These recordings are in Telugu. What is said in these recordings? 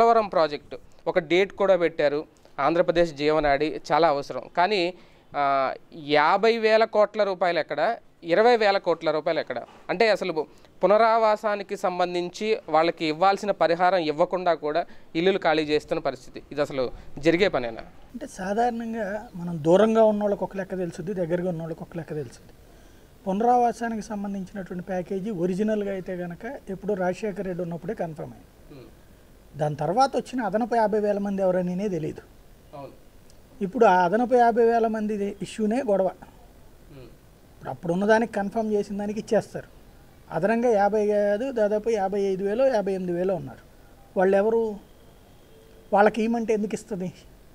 పోలవరం ప్రాజెక్టు ఒక డేట్ కూడా పెట్టారు ఆంధ్రప్రదేశ్ జీవనాడి చాలా అవసరం కానీ ఆ, యాభై వేల కోట్ల రూపాయలు ఎక్కడ ఇరవై వేల కోట్ల రూపాయలు ఎక్కడ అంటే అసలు పునరావాసానికి సంబంధించి వాళ్ళకి ఇవ్వాల్సిన పరిహారం ఇవ్వకుండా కూడా ఇల్లులు ఖాళీ చేస్తున్న పరిస్థితి ఇది అసలు జరిగే పనేనా అంటే సాధారణంగా మనం దూరంగా ఉన్న వాళ్ళకి ఒక లెక్క తెలుసుద్ది దగ్గరగా ఉన్న వాళ్ళకి ఒక లెక్క తెలుసుద్ది పునరావాసానికి సంబంధించినటువంటి ప్యాకేజీ ఒరిజినల్గా అయితే కనుక ఎప్పుడు రాజశేఖర రెడ్డి ఉన్నప్పుడే కన్ఫర్మ్ అయింది దాని తర్వాత వచ్చిన అదనపు యాభై వేల మంది ఎవరనేనే తెలియదు అవును ఇప్పుడు ఆ అదనపు యాభై వేల మంది ఇష్యూనే గొడవ ఇప్పుడు అప్పుడు ఉన్నదానికి కన్ఫర్మ్ చేసిన దానికి ఇచ్చేస్తారు అదనంగా యాభై కాదు దాదాపు యాభై ఐదు వేలు యాభై ఎనిమిది వేలు ఉన్నారు వాళ్ళు ఎవరు వాళ్ళకి ఇవ్వమంటే ఎందుకు ఇస్తుంది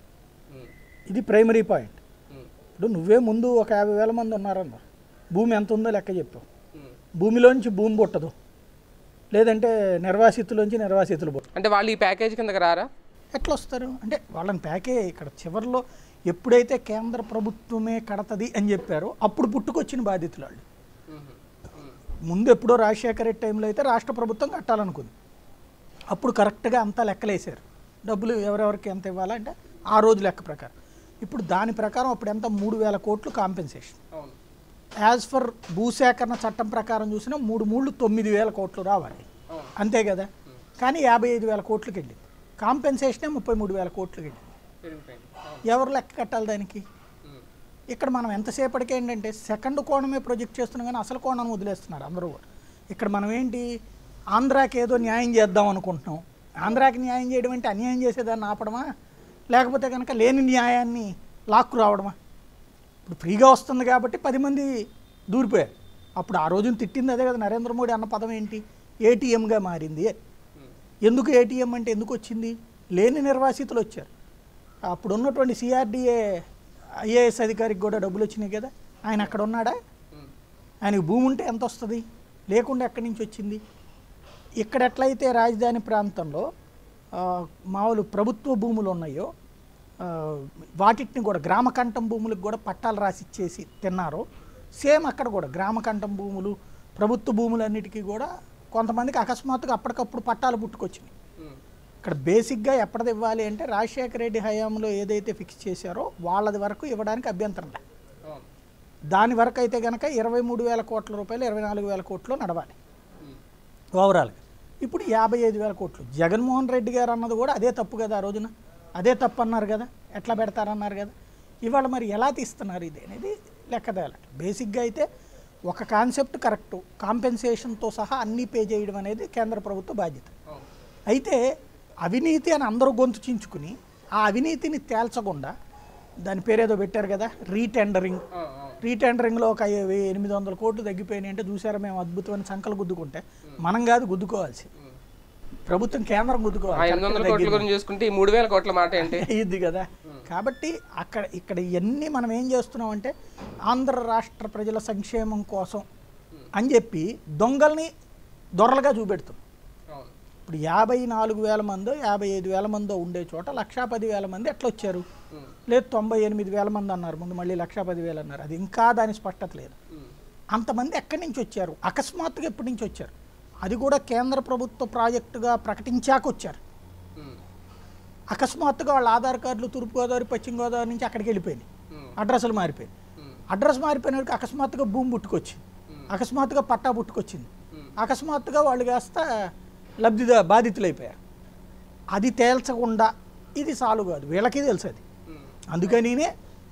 ఇది ప్రైమరీ పాయింట్ ఇప్పుడు నువ్వే ముందు ఒక యాభై వేల మంది ఉన్నారన్నారు భూమి ఎంత ఉందో లెక్క చెప్పు భూమిలోంచి భూమి పుట్టదు లేదంటే నిర్వాసితులోంచి నిర్వాసితులు పుట్టదు అంటే వాళ్ళు ఈ ప్యాకేజ్ కిందకి రారా ఎట్లా వస్తారు అంటే వాళ్ళని ప్యాకే ఇక్కడ చివరిలో ఎప్పుడైతే కేంద్ర ప్రభుత్వమే కడతది అని చెప్పారో అప్పుడు పుట్టుకొచ్చిన బాధితులు వాళ్ళు ముందు ఎప్పుడో రాజశేఖర రెడ్డి టైంలో అయితే రాష్ట్ర ప్రభుత్వం కట్టాలనుకుంది అప్పుడు కరెక్ట్గా అంతా లెక్కలేసారు డబ్బులు ఎవరెవరికి ఎంత ఇవ్వాలంటే ఆ రోజు లెక్క ప్రకారం ఇప్పుడు దాని ప్రకారం అప్పుడు ఎంత మూడు వేల కోట్లు కాంపెన్సేషన్ అవును యాజ్ ఫర్ భూసేకరణ చట్టం ప్రకారం చూసినా మూడు మూడు తొమ్మిది వేల కోట్లు రావాలి అవును. అంతే కదా కానీ యాభై ఐదు వేల కోట్లకి వెళ్ళింది కాంపెన్సేషనే ముప్పై మూడు వేల కోట్లకి వెళ్ళింది పెరిగిపోయింది ఎవరు లెక్క కట్టాలి దానికి ఇక్కడ మనం ఎంతసేపటికి ఏంటంటే సెకండ్ కోణమే ప్రొజెక్ట్ చేస్తున్నాం కానీ అసలు కోణం వదిలేస్తున్నారు అందరూ కూడా ఇక్కడ మనం ఏంటి ఆంధ్రాకి ఏదో న్యాయం చేద్దాం అనుకుంటున్నాం ఆంధ్రాకి న్యాయం చేయడం అంటే అన్యాయం చేసేదాన్ని ఆపడమా లేకపోతే కనుక లేని న్యాయాన్ని లాక్కు రావడమా ఇప్పుడు ఫ్రీగా వస్తుంది కాబట్టి పది మంది దూరిపోయారు అప్పుడు ఆ రోజున తిట్టింది అదే కదా నరేంద్ర మోడీ అన్న పదం ఏంటి ఏటీఎంగా మారింది అని. ఎందుకు ఏటీఎం అంటే ఎందుకు వచ్చింది లేని నిర్వాసితులు వచ్చారు అప్పుడు ఉన్నటువంటి సిఆర్డిఏ ఐఏఎస్ అధికారికి కూడా డబ్బులు వచ్చినాయి కదా ఆయన అక్కడ ఉన్నాడా ఆయనకి భూమి ఉంటే ఎంత వస్తుంది లేకుండా ఎక్కడి నుంచి వచ్చింది ఇక్కడ ఎట్లయితే రాజధాని ప్రాంతంలో ఆ, మామూలు ప్రభుత్వ భూములు ఉన్నాయో ఆ, వాటిని కూడా గ్రామకంఠం భూములకు కూడా పట్టాలు రాసి ఇచ్చేసి తిన్నారో సేమ్ అక్కడ కూడా గ్రామకంఠం భూములు ప్రభుత్వ భూములన్నిటికీ కూడా కొంతమందికి అకస్మాత్తుగా అప్పటికప్పుడు పట్టాలు పుట్టుకొచ్చినాయి ఇక్కడ బేసిక్గా ఎప్పటిది ఇవ్వాలి అంటే రాజశేఖర రెడ్డి హయాంలో ఏదైతే ఫిక్స్ చేశారో వాళ్ళది వరకు ఇవ్వడానికి అభ్యంతరం లేదు అవును దాని వరకు అయితే కనుక ఇరవై మూడు వేల కోట్ల రూపాయలు ఇరవై నాలుగు వేల కోట్లు నడవాలి ఓవరాల్గా ఇప్పుడు యాభై ఐదు వేల కోట్లు జగన్మోహన్ రెడ్డి గారు అన్నది కూడా అదే తప్పు కదా ఆ రోజున అదే తప్పు అన్నారు కదా ఎట్లా పెడతారన్నారు కదా ఇవాళ మరి ఎలా తీస్తున్నారు ఇది అనేది లెక్క తేలాలి బేసిక్గా అయితే ఒక కాన్సెప్ట్ కరెక్ట్ కాంపెన్సేషన్తో సహా అన్నీ పే చేయడం అనేది కేంద్ర ప్రభుత్వ బాధ్యత అవును అయితే అవినీతి అని అందరూ గొంతు చించుకుని ఆ అవినీతిని తేల్చకుండా దాని పేరేదో పెట్టారు కదా రీటెండరింగ్ ఆ, అవును రీటెండరింగ్లో ఒక వెయ్యి ఎనిమిది వందల కోట్లు తగ్గిపోయినాయి అంటే చూసారా మేము అద్భుతమైన సంకలు గుద్దుకుంటే మనం కాదు గుద్దుకోవాల్సి ప్రభుత్వం కేంద్రం ఆ గుద్దుకోవాలి ఎనిమిది వందల కోట్ల గురించి చూసుకుంటే ఈ మూడు వేల కోట్ల మాట ఏంటి ఇది కదా కాబట్టి అక్కడ ఇక్కడ ఇవన్నీ మనం ఏం చేస్తున్నాం అంటే ఆంధ్ర రాష్ట్ర ప్రజల సంక్షేమం కోసం అని చెప్పి దొంగల్ని దొరలుగా చూపెడుతున్నాం అవును ఇప్పుడు యాభై నాలుగు వేల మందో యాభై ఐదు వేల మందో ఉండే చోట లక్షా పది వేల మంది ఎట్లా వచ్చారు ఉమ్, లేదు తొంభై ఎనిమిది వేల మంది అన్నారు ముందు మళ్ళీ లక్షా పది వేలు అన్నారు అది ఇంకా దాని స్పష్టత లేదు ఉమ్, అంతమంది ఎక్కడి నుంచి వచ్చారు అకస్మాత్తుగా ఎప్పటి నుంచి వచ్చారు అది కూడా కేంద్ర ప్రభుత్వ ప్రాజెక్టుగా ప్రకటించాక వచ్చారు ఉమ్, అకస్మాత్తుగా వాళ్ళ ఆధార్ కార్డులు తూర్పుగోదావరి పశ్చిమ గోదావరి నుంచి అక్కడికి వెళ్ళిపోయినాయి ఉమ్, అడ్రస్లు మారిపోయాయి ఉమ్, అడ్రస్ మారిపోయినకి అకస్మాత్తుగా భూమి పుట్టుకొచ్చింది అకస్మాత్తుగా పట్టా పుట్టుకొచ్చింది ఉమ్. అకస్మాత్తుగా వాళ్ళు కాస్త లబ్ధిదా బాధితులైపోయారు అది తేల్చకుండా ఇది సాలు కాదు వీళ్ళకి తెలుసు అది ఉమ్, అందుకనినే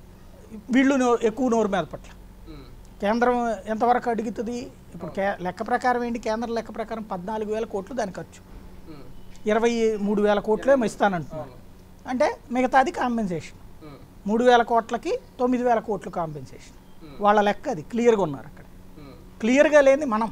వీళ్ళు నో- ఎక్కువ నోరు మీద పట్ల ఉమ్, కేంద్రం ఎంతవరకు అడుగుతుంది ఇప్పుడు కే లెక్క ప్రకారం ఏంటి కేంద్రం లెక్క ప్రకారం పద్నాలుగు వేల కోట్లు దాని ఖర్చు ఉమ్, ఇరవై మూడు వేల కోట్లే ఇస్తానంటున్నారు అంటే మిగతాది కాంపెన్సేషన్ ఉమ్, మూడు వేల కోట్లకి తొమ్మిది వేల కోట్లు కాంపెన్సేషన్ వాళ్ళ లెక్క అది క్లియర్గా ఉన్నారు అక్కడ ఉమ్, క్లియర్గా లేని మనం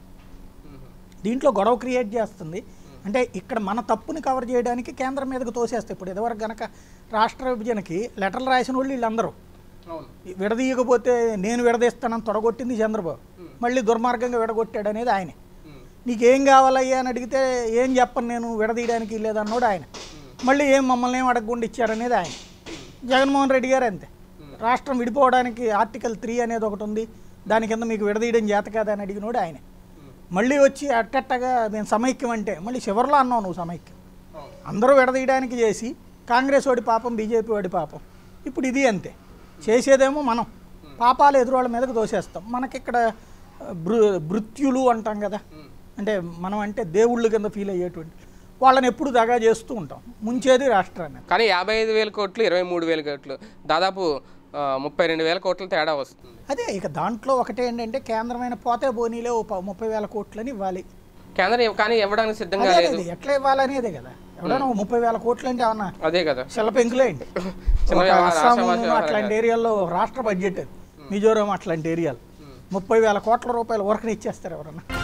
ఉమ్, దీంట్లో గొడవ క్రియేట్ చేస్తుంది అంటే ఇక్కడ మన తప్పుని కవర్ చేయడానికి కేంద్రం మీదకి తోసేస్తాయి ఇప్పుడు ఇదివరకు గనక రాష్ట్ర విభజనకి లెటర్లు రాసిన వాళ్ళు వీళ్ళందరూ అవును విడదీయకపోతే నేను విడదీస్తానని తొడగొట్టింది చంద్రబాబు మళ్ళీ దుర్మార్గంగా విడగొట్టాడు అనేది ఆయనే ఉమ్, నీకేం కావాలయ్యా అని అడిగితే ఏం చెప్పను నేను విడదీయడానికి లేదన్నాడు ఆయన మళ్ళీ ఏం మమ్మల్ని ఏం అడగకుండా ఇచ్చారనేది ఆయన జగన్మోహన్ రెడ్డి గారు అంతే రాష్ట్రం విడిపోవడానికి ఆర్టికల్ త్రీ అనేది ఒకటి ఉంది దాని కింద మీకు విడదీయడం చేత కాదా అని అడిగినోడు ఆయన మళ్ళీ వచ్చి అట్టట్టగా నేను సమైక్యం అంటే మళ్ళీ చివరిలో అన్నావు నువ్వు సమైక్యం అందరూ విడదీయడానికి చేసి కాంగ్రెస్ వాడి పాపం బీజేపీ వాడి పాపం ఇప్పుడు ఇది అంతే చేసేదేమో మనం పాపాలు ఎదురోళ్ళ మీదకి దోసేస్తాం మనకిక్కడ ఆ, భృ భృత్యులు అంటాం కదా అంటే మనం అంటే దేవుళ్ళు కింద ఫీల్ అయ్యేటువంటి వాళ్ళని ఎప్పుడు దగా చేస్తూ ఉంటాం ముంచేది రాష్ట్రాన్ని కానీ యాభై ఐదు వేల కోట్లు ఇరవై మూడు వేల కోట్లు దాదాపు ఆ, ముప్పై రెండు వేల కోట్ల తేడా వస్తుంది అదే ఇక దాంట్లో ఒకటే ఏంటంటే కేంద్రమైన పోతే బోనీలే ఓ ప- ముప్పై వేల కోట్లని ఇవ్వాలి కేంద్రం ఇవ్వ- కానీ ఇవ్వడానికి సిద్ధంగా అదే లేదు అది ఎట్లా ఇవ్వాలనేదే కదా ఎవడన్నా ఓ ముప్పై వేల కోట్లు అంటే ఏమన్నా అదే కదా శిలపెంకులేంటి చిన్న ఒక వ్యవహారం, అస్సాం ఆషామాషి వ్యవహారం అట్లాంటి ఏరియాల్లో రాష్ట్ర బడ్జెట్ అది మిజోరాం అట్లాంటి ఏరియాలు ముప్పై వేల కోట్ల రూపాయలు ఊరకనే ఇచ్చేస్తారు ఎవరన్నా